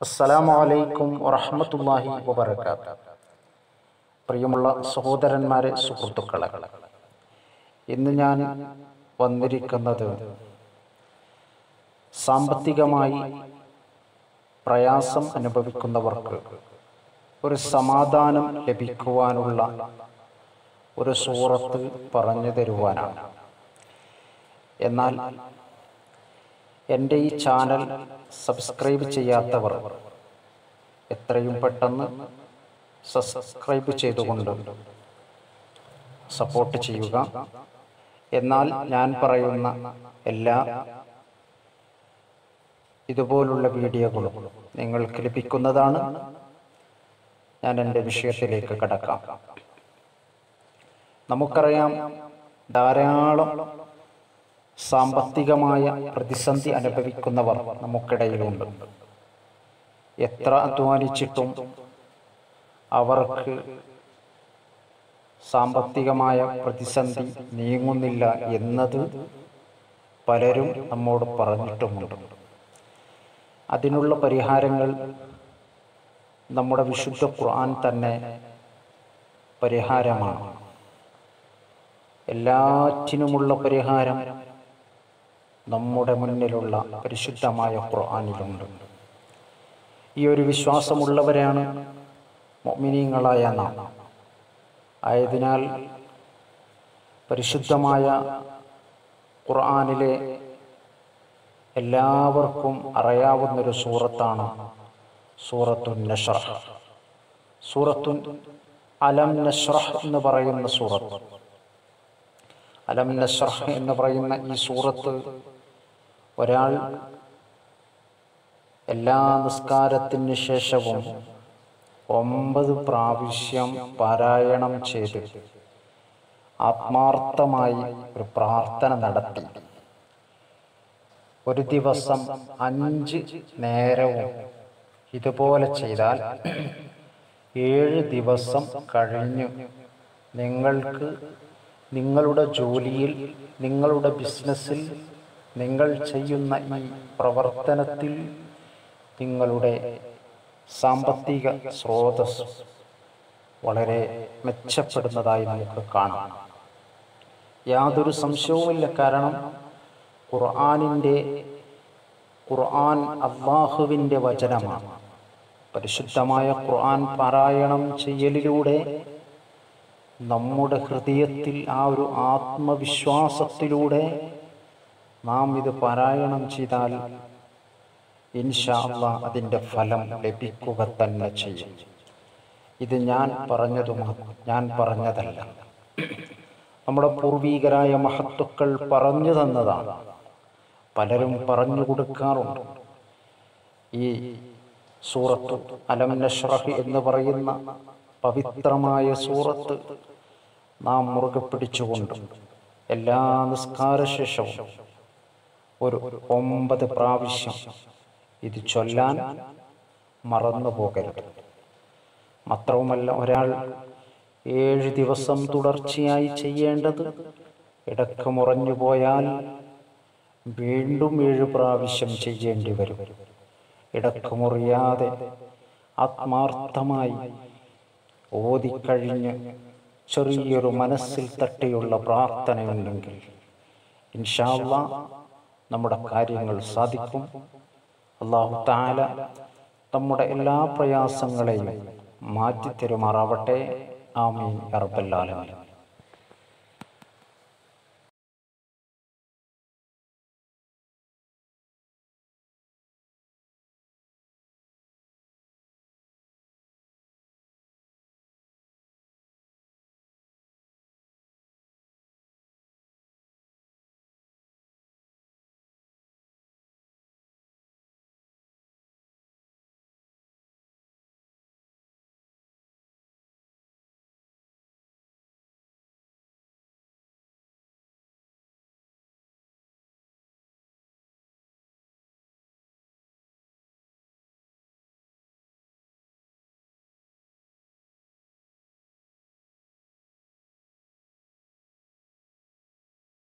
അസ്സലാമു അലൈക്കും വറഹ്മത്തുള്ളാഹി വബറകാത്ത് പ്രിയമുള്ള സഹോദരന്മാരെ സുഹൃത്തുക്കളെ ഇന്ന് ഞാൻ വന്നിരിക്കുന്നത് സാമ്പത്തികമായി പ്രയാസം അനുഭവിക്കുന്നവർക്ക് ഒരു സമാധാനം ലഭിക്കുവാനുള്ള ഒരു സൂറത്ത് പറഞ്ഞു തരുവാനാണ് എന്നാൽ എൻ്റെ ഈ ചാനൽ സബ്സ്ക്രൈബ് ചെയ്യാത്തവർ എത്രയും പെട്ടെന്ന് സബ്സ്ക്രൈബ് ചെയ്തുകൊണ്ട് സപ്പോർട്ട് ചെയ്യുക എന്നാൽ ഞാൻ പറയുന്ന എല്ലാ ഇതുപോലുള്ള വീഡിയോകളും നിങ്ങൾക്ക് ലഭിക്കുന്നതാണ് ഞാൻ എൻ്റെ വിഷയത്തിലേക്ക് കടക്കാം നമുക്കറിയാം ധാരാളം സാമ്പത്തികമായ പ്രതിസന്ധി അനുഭവിക്കുന്നവർ നമുക്കിടയിലുണ്ട് എത്ര അധ്വാനിച്ചിട്ടും അവർക്ക് സാമ്പത്തികമായ പ്രതിസന്ധി നീങ്ങുന്നില്ല എന്നത് പലരും നമ്മോട് പറഞ്ഞിട്ടുമുണ്ട് അതിനുള്ള പരിഹാരങ്ങൾ നമ്മുടെ വിശുദ്ധ ഖുർആൻ തന്നെ പരിഹാരമാണ് എല്ലാറ്റിനുമുള്ള പരിഹാരം നമ്മുടെ മുന്നിലുള്ള പരിശുദ്ധമായ ഖുർആാനിലുണ്ട് ഈ ഒരു വിശ്വാസമുള്ളവരാണ് മൊമിനീങ്ങളായ നാം ആയതിനാൽ പരിശുദ്ധമായ ഖുർആാനിലെ എല്ലാവർക്കും അറിയാവുന്നൊരു സൂറത്താണ് സൂറത്തുൻ നഷ്റഹ് സൂറത്തുൻ അലം നഷ്റഹ് എന്ന് പറയുന്ന സൂറത്ത് അലം നഷ്റഹ് എന്ന് പറയുന്ന ഈ സൂറത്ത് ഒരാൾ എല്ലാ നിസ്കാരത്തിന് ശേഷവും ഒമ്പത് പ്രാവശ്യം പാരായണം ചെയ്ത് ആത്മാർത്ഥമായി ഒരു പ്രാർത്ഥന നടത്തി ഒരു ദിവസം അഞ്ച് നേരവും ഇതുപോലെ ചെയ്താൽ ഏഴ് ദിവസം കഴിഞ്ഞു നിങ്ങൾക്ക് നിങ്ങളുടെ ജോലിയിൽ നിങ്ങളുടെ ബിസിനസ്സിൽ നിങ്ങൾ ചെയ്യുന്ന ഈ പ്രവർത്തനത്തിൽ നിങ്ങളുടെ സാമ്പത്തിക സ്രോതസ് വളരെ മെച്ചപ്പെടുന്നതായി നമുക്ക് കാണാം യാതൊരു സംശയവുമില്ല കാരണം ഖുർആാനിൻ്റെ ഖുർആൻ അള്ളാഹുവിൻ്റെ വചനമാണ് പരിശുദ്ധമായ ഖുർആൻ പാരായണം ചെയ്യലിലൂടെ നമ്മുടെ ഹൃദയത്തിൽ ആ ഒരു ആത്മവിശ്വാസത്തിലൂടെ നാം ഇത് പാരായണം ചെയ്താൽ ഇൻഷാല്ല അതിൻ്റെ ഫലം ലഭിക്കുക തന്നെ ചെയ്യും ഇത് ഞാൻ പറഞ്ഞതുമാണ് ഞാൻ പറഞ്ഞതല്ല നമ്മുടെ പൂർവീകരായ മഹത്തുക്കൾ പറഞ്ഞു തന്നതാണ് പലരും പറഞ്ഞു കൊടുക്കാറുണ്ട് ഈ സൂറത്ത് അലം നഷ്റഹ് എന്ന് പറയുന്ന പവിത്രമായ സൂറത്ത് നാം മുറുകെ പിടിച്ചുകൊണ്ട് എല്ലാ നിസ്കാരശേഷവും ഒരു ഒമ്പത് പ്രാവശ്യം ഇത് ചൊല്ലാൻ മറന്നു പോകരുത് മാത്രവുമല്ല ഒരാൾ ഏഴ് ദിവസം തുടർച്ചയായി ചെയ്യേണ്ടത് ഇടക്ക് മുറഞ്ഞു പോയാൽ വീണ്ടും ഏഴ് പ്രാവശ്യം ചെയ്യേണ്ടി വരും ഇടക്ക് മുറിയാതെ ആത്മാർത്ഥമായി ഓതിക്കഴിഞ്ഞ് ചെറിയൊരു മനസ്സിൽ തട്ടിയുള്ള പ്രാർത്ഥനയുണ്ടെങ്കിൽ ഇൻഷാല്ല നമ്മുടെ കാര്യങ്ങൾ സാധിക്കും അള്ളാഹു താല നമ്മുടെ എല്ലാ പ്രയാസങ്ങളെയും മാറ്റി തരുമാറാവട്ടെ ആമീൻ അറബല്ലാലമീൻ